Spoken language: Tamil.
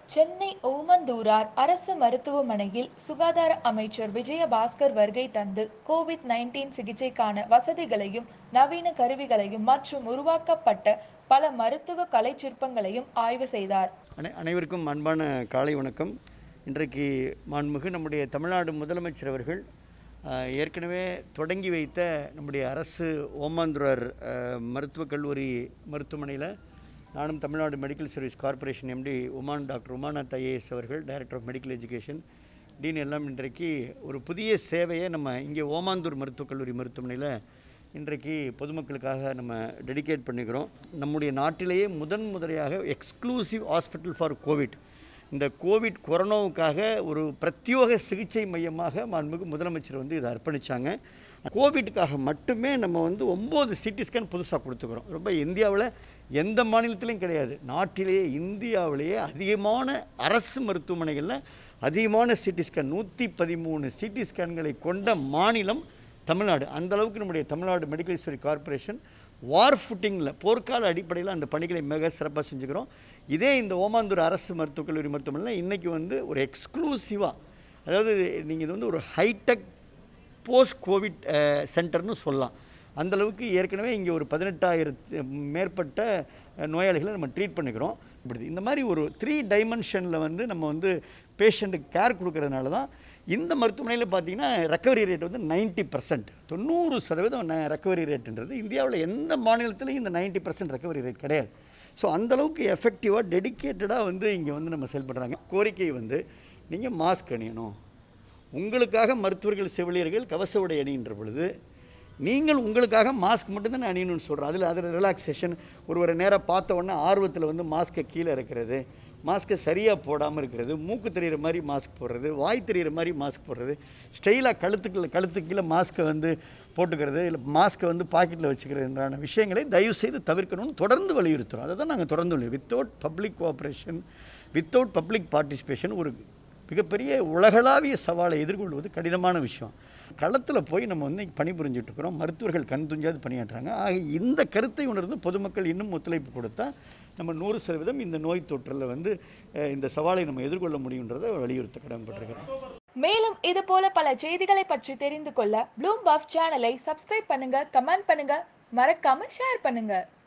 சென்னை ஓமந்தூரார் அரசு மருத்துவமனையில் சுகாதார அமைச்சர் விஜயபாஸ்கர் வருகை தந்து கோவிட் நைன்டீன் சிகிச்சைக்கான வசதிகளையும் நவீன கருவிகளையும் மற்றும் உருவாக்கப்பட்ட பல மருத்துவ கலைச்சிற்பங்களையும் ஆய்வு செய்தார் அனை அனைவருக்கும் அன்பான காலை வணக்கம் இன்றைக்கு மாண்புமிகு நம்முடைய தமிழ்நாடு முதலமைச்சர் அவர்கள் ஆஹ், ஏற்கனவே தொடங்கி வைத்த நம்முடைய அரசு ஓமாந்துரார் ஆஹ், மருத்துவக் கல்லூரி மருத்துவமனையில் நானும் Tamil Nadu medical service corporation MD உமான் டாக்டர் உமாநாத் ஐஏஎஸ் அவர்கள் director of medical education dean எல்லாம் இன்றைக்கு ஒரு புதிய சேவையை நம்ம இங்கே ஓமாந்தூர் மருத்துவக் கல்லூரி மருத்துவமனையில் இன்றைக்கு பொதுமக்களுக்காக நம்ம டெடிகேட் பண்ணிக்கிறோம் நம்முடைய நாட்டிலேயே முதன் முறையாக எக்ஸ்க்ளூசிவ் ஹாஸ்பிட்டல் ஃபார் கோவிட் இந்த கோவிட் கொரோனாவுக்காக ஒரு பிரத்யோக சிகிச்சை மையமாக மாண்புமிகு முதலமைச்சர் வந்து இதை அர்ப்பணித்தாங்க கோவிட்டுக்காக மட்டுமே நம்ம வந்து ஒம்பது சிடி ஸ்கேன் புதுசாக கொடுத்துக்கிறோம் ரொம்ப இந்தியாவில் எந்த மாநிலத்திலையும் கிடையாது நாட்டிலேயே இந்தியாவிலேயே அதிகமான அரசு மருத்துவமனைகளில் அதிகமான சிடி ஸ்கேன் நூற்றி பதிமூணு சிடி ஸ்கேன்களை கொண்ட மாநிலம் தமிழ்நாடு அந்த அளவுக்கு நம்முடைய Tamil Nadu medical history corporation war ஃபுட்டிங்கில் போர்க்கால அடிப்படையில் அந்த பணிகளை மிக சிறப்பாக செஞ்சுக்கிறோம் இதே இந்த ஓமாந்தூர் அரசு மருத்துவக் கல்லூரி மருத்துவமனையில் இன்றைக்கி வந்து ஒரு எக்ஸ்க்ளூசிவாக அதாவது நீங்கள் இது வந்து ஒரு ஹைடெக் போஸ்ட் கோவிட் சென்டர்னு சொல்லலாம் அந்த அளவுக்கு ஏற்கனவே இங்கே ஒரு பதினெட்டாயிரத்து மேற்பட்ட அஹ், நோயாளிகளை நம்ம ட்ரீட் பண்ணிக்கிறோம் இப்படி இந்த மாதிரி ஒரு த்ரீ டைமென்ஷனில் வந்து நம்ம வந்து பேஷண்ட்டுக்கு கேர் கொடுக்கறதுனால தான் இந்த மருத்துவமனையில் பார்த்தீங்கன்னா ரெக்கவரி ரேட் வந்து நைன்ட்டி பர்சன்ட் தொண்ணூறு சதவீதம் ரெக்கவரி ரேட்டுன்றது இந்தியாவில் எந்த மாநிலத்திலையும் இந்த நைன்ட்டி பர்சன்ட் ரெக்கவரி ரேட் கிடையாது ஸோ அந்தளவுக்கு எஃபெக்டிவாக டெடிக்கேட்டடாக வந்து இங்கே வந்து நம்ம செயல்படுறாங்க கோரிக்கை வந்து நீங்கள் மாஸ்க் அணியணும் உங்களுக்காக மருத்துவர்கள் செவிலியர்கள் கவச உடை அணிகின்ற பொழுது நீங்கள் உங்களுக்காக மாஸ்க் மட்டும்தானே அணியணும்னு சொல்கிறோம் அதில் அதில் ரிலாக்ஸேஷன் ஒருவரை நேராக பார்த்த உடனே ஆர்வத்தில் வந்து மாஸ்க்கை கீழே இருக்கிறது மாஸ்க்கை சரியாக போடாமல் இருக்கிறது மூக்கு தெரிகிற மாதிரி மாஸ்க் போடுறது வாய் தெரிகிற மாதிரி மாஸ்க் போடுறது ஸ்டைலாக கழுத்துக்குள்ள கழுத்துக்கு கீழே மாஸ்க்கை வந்து போட்டுக்கிறது இல்லை மாஸ்க்கை வந்து பாக்கெட்டில் வச்சுக்கிறதுன்றான விஷயங்களை தயவு செய்து தவிர்க்கணும்னு தொடர்ந்து வலியுறுத்துகிறோம் அதை தான் நாங்கள் தொடர்ந்து வலியுறு without public cooperation without public participation ஒரு மிகப்பெரிய உலகளாவிய சவாலை எதிர்கொள்வது கடினமான விஷயம் களத்தில் போய் நம்ம வந்து பணிபுரிஞ்சுட்டு இருக்கிறோம் மருத்துவர்கள் கண் துஞ்சாது பணியாற்றுறாங்க ஆக இந்த கருத்தை உணர்ந்து பொதுமக்கள் இன்னும் ஒத்துழைப்பு கொடுத்தா நம்ம நூறு சதவீதம் இந்த நோய் தொற்றில் வந்து அஹ், இந்த சவாலை நம்ம எதிர்கொள்ள முடியுன்றதை வலியுறுத்த கடமைப்பட்டிருக்கிறேன் மேலும் இது போல பல செய்திகளை பற்றி தெரிந்து கொள்ள ப்ளூம் பஃப் சேனலை சப்ஸ்கிரைப் பண்ணுங்க கமெண்ட் பண்ணுங்க மறக்காம ஷேர் பண்ணுங்க